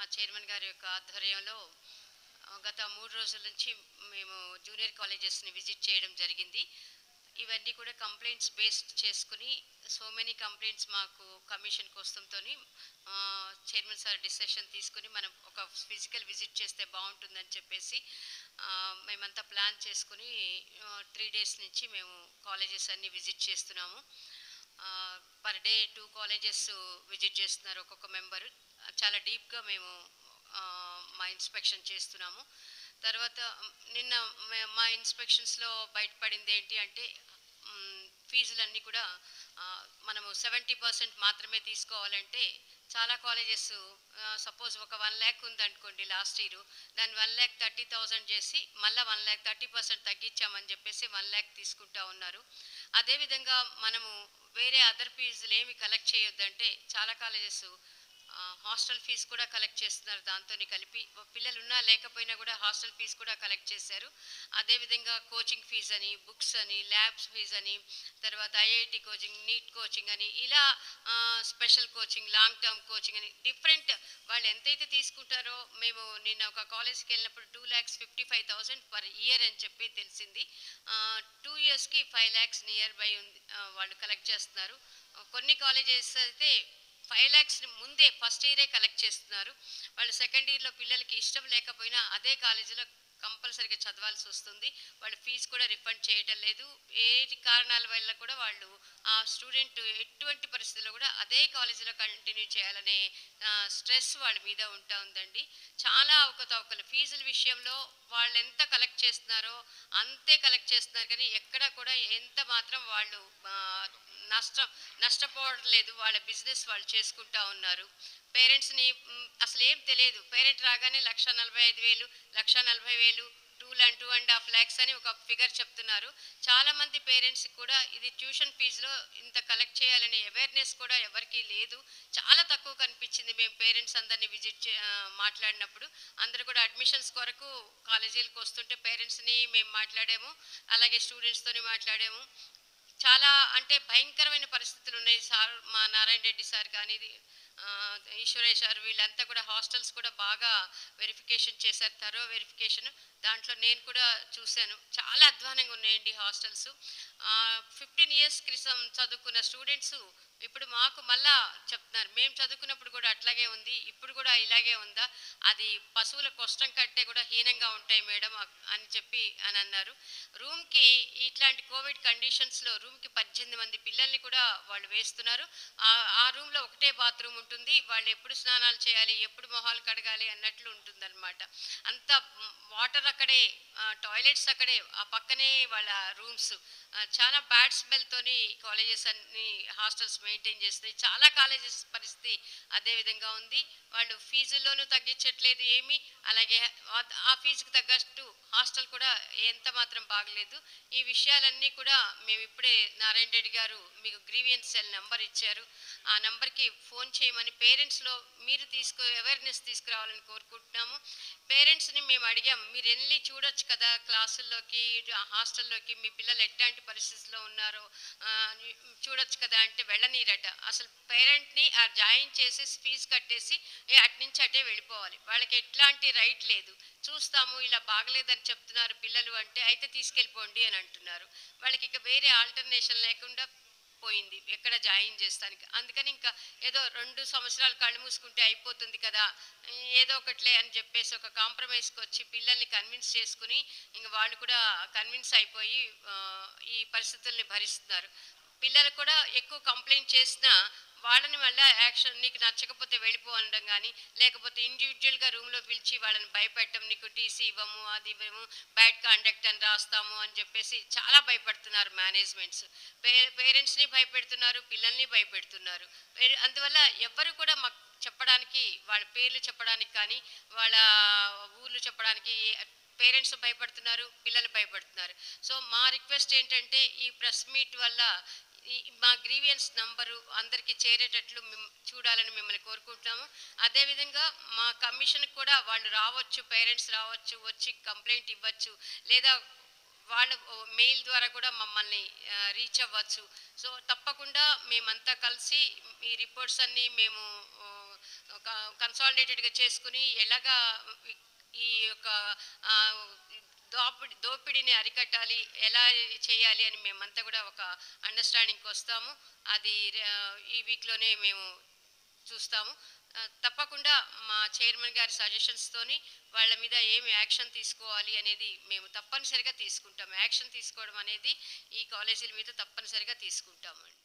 chairman గారి యొక్క ఆధ్వర్యంలో ఆ, గత మూడు రోజుల నుంచి మేము జూనియర్ కాలేజెస్ని విజిట్ చేయడం జరిగింది ఇవన్నీ కూడా కంప్లైంట్స్ బేస్డ్ చేసుకుని సో మెనీ కంప్లైంట్స్ మాకు కమిషన్ కోసంతో చైర్మన్ సార్ డిసిషన్ తీసుకుని మనం ఒక ఫిజికల్ విజిట్ చేస్తే బాగుంటుందని చెప్పేసి ఆ, మేమంతా ప్లాన్ చేసుకుని త్రీ డేస్ నుంచి మేము కాలేజెస్ అన్ని విజిట్ చేస్తున్నాము per day two colleges visit చేస్తున్నారు ఒక్కొక్క మెంబరు చాలా డీప్గా మేము ఆ, మా ఇన్స్పెక్షన్ చేస్తున్నాము తర్వాత మ్, నిన్న మే- మా ఇన్స్పెక్షన్స్లో బయటపడింది ఏంటి అంటే మ్, ఫీజులన్నీ కూడా ఆ, మనము సెవెంటీ పర్సెంట్ మాత్రమే తీసుకోవాలంటే చాలా కాలేజెస్ సపోజ్ ఒక వన్ ల్యాక్ ఉందనుకోండి లాస్ట్ ఇయర్ దాన్ని వన్ ల్యాక్ థర్టీ థౌజండ్ చేసి మళ్ళీ వన్ ల్యాక్ థర్టీ పర్సెంట్ తగ్గించామని చెప్పేసి వన్ ల్యాక్ తీసుకుంటా ఉన్నారు అదేవిధంగా మనము వేరే అదర్ ఫీజులు ఏమి కలెక్ట్ చేయొద్దంటే చాలా కాలేజెస్ హాస్టల్ ఫీజు కూడా కలెక్ట్ చేస్తున్నారు దాంతో కలిపి పిల్లలు ఉన్నా లేకపోయినా కూడా హాస్టల్ ఫీజు కూడా కలెక్ట్ చేశారు అదేవిధంగా కోచింగ్ ఫీజు అని బుక్స్ అని ల్యాబ్స్ ఫీజు అని తర్వాత ఐఐటి కోచింగ్ నీట్ కోచింగ్ అని ఇలా special coaching long term coaching అని డిఫరెంట్ వాళ్ళు ఎంతైతే తీసుకుంటారో మేము నిన్న ఒక కాలేజ్కి వెళ్ళినప్పుడు two lakhs fifty five thousand per year అని చెప్పి తెలిసింది టూ ఇయర్స్కి ఫైవ్ ల్యాక్స్ నియర్ బై ఉంది ఆ, వాళ్ళు కలెక్ట్ చేస్తున్నారు ఆ, కొన్ని కాలేజెస్ అయితే ఫైవ్ ల్యాక్స్ ముందే ఫస్ట్ ఇయరే కలెక్ట్ చేస్తున్నారు వాళ్ళు సెకండ్ ఇయర్లో పిల్లలకి ఇష్టం లేకపోయినా అదే కాలేజీలో కంపల్సరీగా చదవాల్సి వస్తుంది వాళ్ళు ఫీజు కూడా రిఫండ్ చేయటం లేదు ఏ కారణాల వల్ల కూడా వాళ్ళు ఆ స్టూడెంట్ ఎటువంటి పరిస్థితుల్లో కూడా అదే కాలేజీలో కంటిన్యూ చేయాలనే స్ట్రెస్ వాళ్ళ మీద ఉంటా ఉందండి చాలా అవకతవకలు ఫీజుల విషయంలో వాళ్ళు ఎంత కలెక్ట్ చేస్తున్నారో అంతే కలెక్ట్ చేస్తున్నారు కానీ ఎక్కడ కూడా ఎంత మాత్రం వాళ్ళు ఆ, నష్టం నష్టపోవడం లేదు వాళ్ళ బిజినెస్ వాళ్ళు చేసుకుంటా ఉన్నారు పేరెంట్స్ని మ్, అసలు ఏం తెలియదు పేరెంట్ రాగానే లక్ష నలభై ఐదు వేలు లక్ష నలభై వేలు two and two and half lakhs అని ఒక ఫిగర్ చెప్తున్నారు చాలా మంది పేరెంట్స్ కూడా ఇది ట్యూషన్ ఫీజులో ఇంత కలెక్ట్ చేయాలనే అవేర్నెస్ కూడా ఎవరికీ లేదు చాలా తక్కువ కనిపించింది మేము పేరెంట్స్ అందరినీ విజిట్ చే ఆ, మాట్లాడినప్పుడు అందరూ కూడా అడ్మిషన్స్ కొరకు కాలేజీలకు వస్తుంటే పేరెంట్స్ని మేము మాట్లాడాము అలాగే స్టూడెంట్స్తోని మాట్లాడాము చాలా అంటే భయంకరమైన పరిస్థితులు ఉన్నాయి సార్ మా నారాయణ రెడ్డి సార్ కానీ ఇది, ఆ, ఈశ్వరయ్య సార్ వీళ్ళంతా కూడా హాస్టల్స్ కూడా బాగా వెరిఫికేషన్ చేశారు తరో వెరిఫికేషన్ దాంట్లో నేను కూడా చూశాను చాలా అధ్వానంగా ఉన్నాయండి హాస్టల్స్ ఫిఫ్టీన్ ఇయర్స్ క్రితం చదువుకున్న స్టూడెంట్స్ ఇప్పుడు మాకు మళ్ళా చెప్తున్నారు మేము చదువుకున్నప్పుడు కూడా అట్లాగే ఉంది ఇప్పుడు కూడా ఇలాగే ఉందా అది పశువుల కష్టం కంటే కూడా హీనంగా ఉంటాయి మేడం అ- అని చెప్పి అని అన్నారు రూమ్కి ఇట్లాంటి కోవిడ్ కండిషన్స్లో రూమ్కి పద్దెనిమిది మంది పిల్లల్ని కూడా వాళ్ళు వేస్తున్నారు ఆ- ఆ రూమ్లో ఒకటే బాత్రూమ్ ఉంటుంది వాళ్ళు ఎప్పుడు స్నానాలు చేయాలి ఎప్పుడు మొహాలు కడగాలి అన్నట్లు ఉంటుందన్నమాట అంత వాటర్ అక్కడే టాయిలెట్స్ అక్కడే ఆ పక్కనే వాళ్ళ రూమ్స్ చాలా బ్యాడ్ స్మెల్తోని కాలేజెస్ అన్ని హాస్టల్స్ మెయింటైన్ చేస్తున్నాయి చాలా కాలేజెస్ పరిస్థితి అదే విధంగా ఉంది వాళ్ళు ఫీజుల్లోనూ తగ్గించట్లేదు ఏమీ అలాగే ఆ- ఆ ఫీజుకి తగ్గట్టు హాస్టల్ కూడా ఎంత మాత్రం బాగలేదు ఈ విషయాలన్నీ కూడా మేము ఇప్పుడే నారాయణ రెడ్డి గారు మీకు గ్రీవియన్స్ సెల్ నెంబర్ ఇచ్చారు ఆ నెంబర్కి ఫోన్ చేయమని పేరెంట్స్లో మీరు తీసుకు అవేర్నెస్ తీసుకురావాలని కోరుకుంటున్నాము పేరెంట్స్ని మేము అడిగాము మీరు వెళ్ళి చూడొచ్చు కదా క్లాసుల్లోకి ఆ హాస్టల్లోకి మీ పిల్లలు ఎట్లాంటి పరిస్థితుల్లో ఉన్నారో ఆ, చూడొచ్చు కదా అంటే వెళ్ళనీరట అసలు పేరెంట్ని ఆ జాయిన్ చేసి ఫీజు కట్టేసి ఏ అటు నుంచి అటే వెళ్ళిపోవాలి వాళ్ళకి ఎట్లాంటి రైట్ లేదు చూస్తాము ఇలా బాగలేదని చెప్తున్నారు పిల్లలు అంటే అయితే తీసుకెళ్ళిపోండి అని అంటున్నారు వాళ్ళకి ఇక వేరే ఆల్టర్నేషన్ లేకుండా పోయింది ఎక్కడ జాయిన్ చేస్తానికి అందుకని ఇంకా ఏదో రెండు సంవత్సరాలు కళ్ళు మూసుకుంటే అయిపోతుంది కదా ఏదో ఒకట్లే అని చెప్పేసి ఒక కాంప్రమైజ్కి వచ్చి పిల్లల్ని కన్విన్స్ చేసుకుని ఇంక వాళ్ళు కూడా కన్విన్స్ అయిపోయి ఆ, ఈ పరిస్థితుల్ని భరిస్తున్నారు పిల్లలు కూడా ఎక్కువ కంప్లైంట్ చేసినా వాళ్ళని మళ్ళీ యాక్షన్ నీకు నచ్చకపోతే వెళ్ళిపో అనడం కానీ లేకపోతే ఇండివిజువల్గా రూమ్లో పిలిచి వాళ్ళని భయపెట్టడం నీకు టీసీ ఇవ్వము అది ఇవ్వము బ్యాడ్ కాండక్ట్ అని రాస్తాము అని చెప్పేసి చాలా భయపడుతున్నారు మేనేజ్మెంట్స్ పే పేరెంట్స్ని భయపెడుతున్నారు పిల్లల్ని భయపెడుతున్నారు పే- అందువల్ల ఎవ్వరు కూడా మాకు చెప్పడానికి వాళ్ళ పేర్లు చెప్పడానికి కానీ వాళ్ళ ఊర్లు చెప్పడానికి పేరెంట్స్ భయపడుతున్నారు పిల్లలు భయపడుతున్నారు సో మా రిక్వెస్ట్ ఏంటంటే ఈ ప్రెస్ మీట్ వల్ల ఈ మా గ్రీవియన్స్ నంబరు అందరికీ చేరేటట్లు మిమ్- చూడాలని మిమ్మల్ని కోరుకుంటున్నాము అదేవిధంగా మా కమిషన్ కూడా వాళ్ళు రావచ్చు పేరెంట్స్ రావచ్చు వచ్చి కంప్లైంట్ ఇవ్వచ్చు లేదా వాళ్ళ మెయిల్ ద్వారా కూడా మమ్మల్ని రీచ్ అవ్వచ్చు సో తప్పకుండా మేమంతా కలిసి ఈ రిపోర్ట్స్ అన్నీ మేము కన్సాలిడేటెడ్గా చేసుకుని ఎలాగా ఈ- ఈ యొక్క ఆ, దోపిడి దోపిడీని అరికట్టాలి ఎలా చేయాలి అని మేమంతా కూడా ఒక అండర్స్టాండింగ్కి వస్తాము అది ఆ, ఈ వీక్లోనే మేము చూస్తాము ఆ, తప్పకుండా మా చైర్మన్ గారి సజెషన్స్తోని వాళ్ళ మీద ఏమి యాక్షన్ తీసుకోవాలి అనేది మేము తప్పనిసరిగా తీసుకుంటాం యాక్షన్ తీసుకోవడం అనేది ఈ కాలేజీల మీద తప్పనిసరిగా తీసుకుంటామండి